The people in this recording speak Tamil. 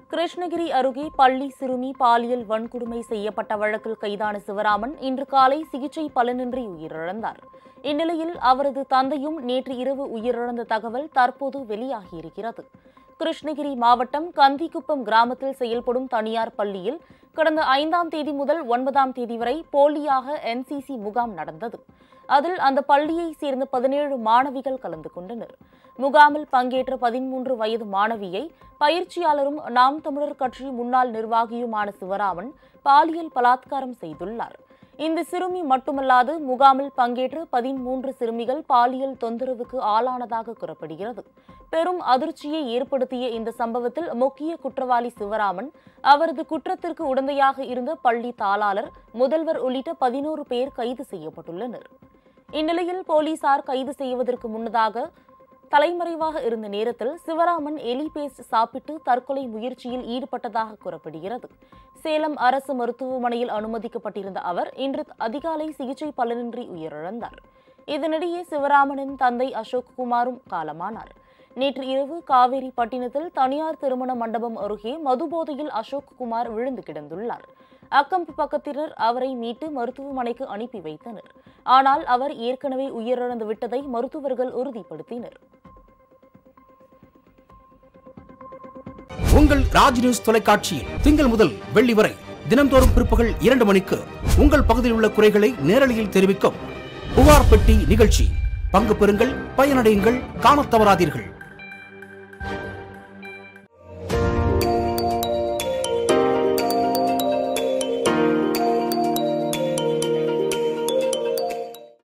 கிருஷ்ணகிரி அருகே பள்ளி சிறுமி பாலியல் வன்கொடுமை செய்யப்பட்ட வழக்கில் கைதான சிவராமன் இன்று காலை சிகிச்சை பலனின்றி உயிரிழந்தார் இந்நிலையில் அவரது தந்தையும் நேற்று இரவு உயிரிழந்த தகவல் தற்போது வெளியாகியிருக்கிறது கிருஷ்ணகிரி மாவட்டம் கந்திக்குப்பம் கிராமத்தில் செயல்படும் தனியார் பள்ளியில் கடந்த ஐந்தாம் தேதி முதல் ஒன்பதாம் தேதி வரை போலியாக என்சிசி முகாம் நடந்தது அதில் அந்த பள்ளியைச் சேர்ந்த பதினேழு மாணவிகள் கலந்து கொண்டனர் முகாமில் பங்கேற்ற பதிமூன்று வயது மாணவியை பயிற்சியாளரும் நாம் தமிழர் கட்சி முன்னாள் நிர்வாகியுமான சிவராமன் பாலியல் பலாத்காரம் செய்துள்ளார் இந்த சிறுமி மட்டுமல்லாது முகாமில் பங்கேற்ற பதிமூன்று சிறுமிகள் பாலியல் தொந்தரவுக்கு ஆளானதாக கூறப்படுகிறது பெரும் அதிர்ச்சியை ஏற்படுத்திய இந்த சம்பவத்தில் முக்கிய குற்றவாளி சிவராமன் அவரது குற்றத்திற்கு உடந்தையாக இருந்த பள்ளி தாளாளர் முதல்வர் உள்ளிட்ட பதினோரு பேர் கைது செய்யப்பட்டுள்ளனர் இந்நிலையில் போலீசார் கைது செய்வதற்கு முன்னதாக தலைமறைவாக இருந்த நேரத்தில் சிவராமன் எலி பேஸ்ட் சாப்பிட்டு தற்கொலை முயற்சியில் ஈடுபட்டதாக கூறப்படுகிறது சேலம் அரசு மருத்துவமனையில் அனுமதிக்கப்பட்டிருந்த அவர் இன்று அதிகாலை சிகிச்சை பலனின்றி உயிரிழந்தார் இதனிடையே சிவராமனின் தந்தை அசோக் குமாரும் காலமானார் நேற்று இரவு காவேரி பட்டினத்தில் தனியார் திருமண மண்டபம் அருகே மதுபோதையில் அசோக் குமார் விழுந்து கிடந்துள்ளார் அக்கம் பக்கத்தினர் அவரை மீட்டு மருத்துவமனைக்கு அனுப்பி வைத்தனர் ஆனால் அவர் ஏற்கனவே உயிரிழந்து விட்டதை மருத்துவர்கள் உறுதிப்படுத்தினர் உங்கள் ராஜ் நியூஸ் தொலைக்காட்சியில் திங்கள் முதல் வெள்ளி வரை தினம்தோறும் பிற்பகல் இரண்டு மணிக்கு உங்கள் பகுதியில் உள்ள குறைகளை நேரலையில் தெரிவிக்கும் புகார் பெட்டி நிகழ்ச்சி பங்கு பெறுங்கள் பயனடையுங்கள் காணத் தவறாதீர்கள்